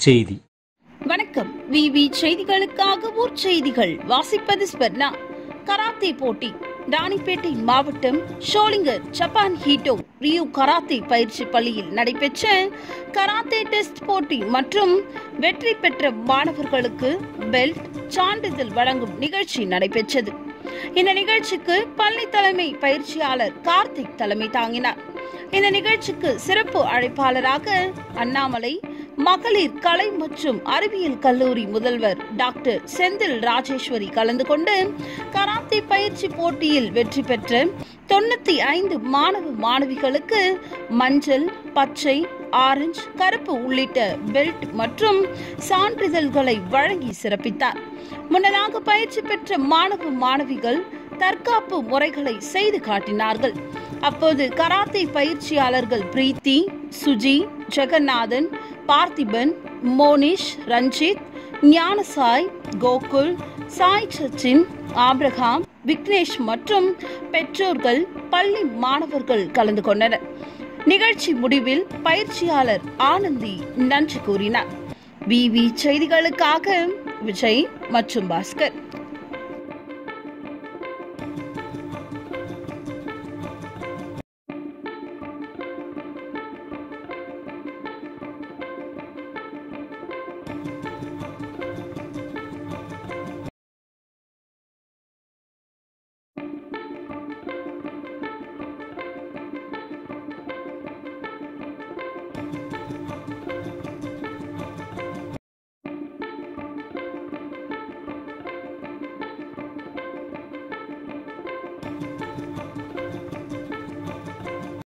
செய்தி வணக்கம் விவி செய்திகளுக்காக ஊர் செய்திகள் வாசிப்பது ஸ்பர்ணா கராத்தே போட்டி ராணிப்பேட்டை மாவட்டம் Sholinghur Japan Shito Ryu karate பயிற்சி பள்ளியில் நடைபெற்ற கராத்தே டெஸ்ட் போட்டி மற்றும் வெற்றி பெற்ற மாணவர்களுக்கு பெல்ட் சான்றிதழ் வழங்கும் நிகழ்ச்சி நடைபெற்றது இந்த நிகழ்ச்சிக்கு பள்ளி தலைமை பயிற்சியாளர் கார்த்திக் தலைமை தாங்கினார் இந்த நிகழ்ச்சிக்கு சிறப்பு அழைப்பாளராக அண்ணாமலை மகளிர் கலை மற்றும் அறிவியல் கல்லூரி முதல்வர் டாக்டர் செந்தில் ராஜேஸ்வரி கலந்து கொண்டு கராத்தே பயிற்சி போட்டியில் வெற்றி பெற்ற தொண்ணூத்தி ஐந்து மாணவ மாணவிகளுக்கு மஞ்சள் பச்சை ஆரஞ்சு கருப்பு உள்ளிட்ட பெல்ட் மற்றும் சான்றிதழ்களை வழங்கி சிறப்பித்தார் முன்னதாக பயிற்சி பெற்ற மாணவ மாணவிகள் தற்காப்பு முறைகளை செய்து காட்டினார்கள் அப்போது கராத்தே பயிற்சியாளர்கள் பிரீத்தி சுஜி ஜெகநாதன் பார்த்திபன் மோனிஷ் ரஞ்சித் ஞானசாய் கோகுல் சாய் சச்சின் ஆப்ரஹாம் விக்னேஷ் மற்றும் பெற்றோர்கள் பள்ளி மாணவர்கள் கலந்து கொண்டனர் நிகழ்ச்சி முடிவில் பயிற்சியாளர் ஆனந்தி நன்றி கூறினார் விவி செய்திகளுக்காக விஜய் மற்றும் பாஸ்கர்